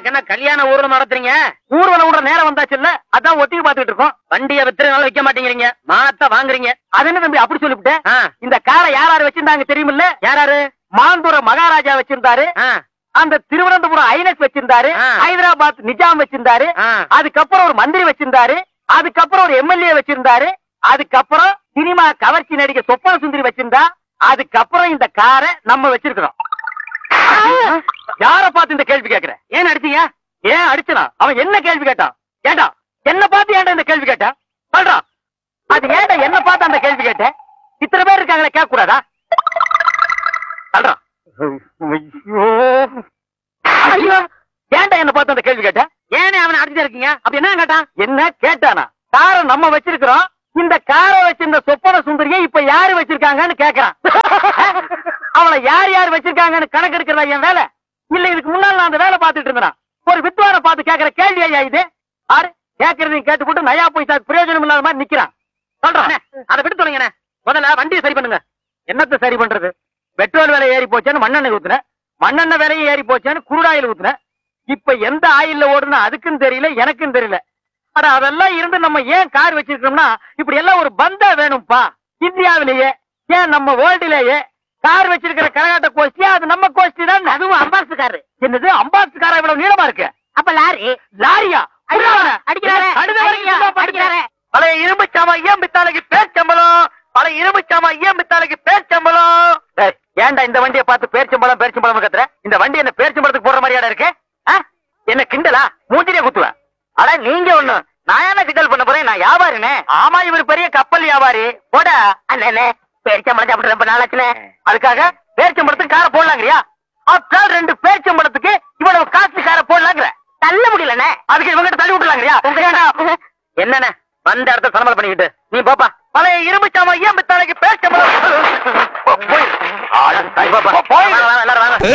எனக்கு என்ன கல்யாண ஊர்வலம் நடத்துறீங்க ஊர்வலம் விடுற நேரம் வந்தாச்சு இல்ல அதான் ஒட்டிக்கு பாத்துக்கிட்டு இருக்கோம் வண்டியை வித்துறதுனால வைக்க மாட்டேங்கிறீங்க மானத்தை வாங்குறீங்க அது என்ன தம்பி அப்படி சொல்லிவிட்டேன் ஆ, இந்த காரை யார் யார் வச்சிருந்தாங்க தெரியுமில்ல யாராரு மாந்தூர மகாராஜா வச்சிருந்தாரு ஆ, அந்த திருவனந்தபுரம் ஐனஸ் வச்சிருந்தாரு ஆ. ஹைதராபாத் நிஜாம் வச்சிருந்தாரு ஆ. அதுக்கப்புறம் ஒரு மந்திரி வச்சிருந்தாரு அதுக்கப்புறம் ஒரு எம்எல்ஏ வச்சிருந்தாரு அதுக்கப்புறம் சினிமா கவர்ச்சி நடிகை சொப்பன சுந்தரி வச்சிருந்தா அதுக்கப்புறம் இந்த காரை நம்ம வச்சிருக்கிறோம் யார பார்த்து இந்த கேள்வி கேக்குற ஏன் அடிச்சீங்க ஏன் அடிச்சனா அவன் என்ன கேள்வி கேட்டான் ஏண்டா என்ன பார்த்து ஏன்டா இந்த கேள்வி கேட்டான் சொல்றான் அது ஏன்டா என்ன பார்த்து அந்த கேள்வி கேட்ட இத்தனை பேர் இருக்காங்களே கேட்க கூடாதா சொல்றான் ஐயோ ஐயோ ஏன்டா என்ன பார்த்து அந்த கேள்வி கேட்ட ஏனே அவனை அடிச்சுட்டு இருக்கீங்க அப்படி என்ன கேட்டான் என்ன கேட்டானா காரை நம்ம வச்சிருக்கிறோம் இந்த காரை வச்சிருந்த சொப்பன சுந்தரியை இப்ப யாரு வச்சிருக்காங்கன்னு கேக்குறான் அவளை யார் யார் வச்சிருக்காங்கன்னு கணக்கு எடுக்கிறதா என் வேலை இல்ல இதுக்கு முன்னால நான் அந்த வேலை பார்த்துட்டு இருந்தேன் ஒரு வித்வான பார்த்து கேக்குற கேள்வி ஐயா இது ஆறு கேக்குறதையும் கேட்டுப்போட்டு நயா பைசா பிரயோஜனம் இல்லாத மாதிரி நிக்கிறான் சொல்றான் அண்ணே, அதை விட்டு சொல்லுங்கண்ணே முதல்ல வண்டியை சரி பண்ணுங்க என்னத்த சரி பண்றது பெட்ரோல் விலை ஏறி போச்சேன்னு மண்ணெண்ணெய் ஊத்துன மண்ணெண்ணெய் விலையும் ஏறி போச்சேன்னு குருடாயில் ஊத்துன இப்ப எந்த ஆயில்ல ஓடுனா அதுக்கும் தெரியல எனக்கும் தெரியல ஆனா அதெல்லாம் இருந்து நம்ம ஏன் கார் வச்சிருக்கோம்னா இப்படி எல்லாம் ஒரு பந்தா வேணும்பா இந்தியாவிலேயே ஏன் நம்ம வேர்ல்டுலேயே கார் வச்சிருக்கிற கரகாட்ட கோஷ்டி அது நம்ம கோஷ்டி தான் அதுவும் அம்பாசு காரு என்னது அம்பாசு காரா இவ்வளவு நீளமா இருக்கு அப்ப லாரி லாரியா ஐயோ, அடிக்கிறாரே, அடிக்கிறாரே, அடிக்கிறாரே. பழைய இரும்பு சாமா ஏன் பித்தாளைக்கு பேர் சம்பளம் பழைய இரும்பு சாமா ஏன் பித்தாளைக்கு பேர் சம்பளம் டேய், ஏன்டா இந்த வண்டியை பார்த்து பேர்ச்சம்பளம் பேர்ச்சம்பளம் கத்துற இந்த வண்டி என்ன பேர்ச்சம்பளத்துக்கு போற மாதிரியாடா இருக்கு ஆ? என்ன கிண்டலா மூஞ்சிலே குத்துவேன் அட நீங்க ஒண்ணு நான் என்ன கிண்டல் பண்ண போறேன் நான் வியாபாரினே ஆமா இவர் பெரிய கப்பல் வியாபாரி போடா அண்ணே பேர்ச்சம்பளத்தை அப்படி ரொம்ப நாளாச்சுனே அதுக்காக பேர்ச்சம்பளத்துக்கு காரை போடலாங்கறியா ஆப்டால் ரெண்டு பேர்ச்சம்பளத்துக்கு இவ்வளவு காசு காரை போடலாங்கிற தள்ள முடியலண்ணே அதுக்கு இவங்கிட்ட தள்ளி விட்டுலாங்கறியா என்னண்ணே வந்த இடத்த சலமல் பண்ணிக்கிட்டு நீ போப்பா பழைய இரும்பு சாமா ஏன் பித்தாளைக்கு பேர்ச்சம்பளம் போ, போய். ஆளு தாய் பாப்பா.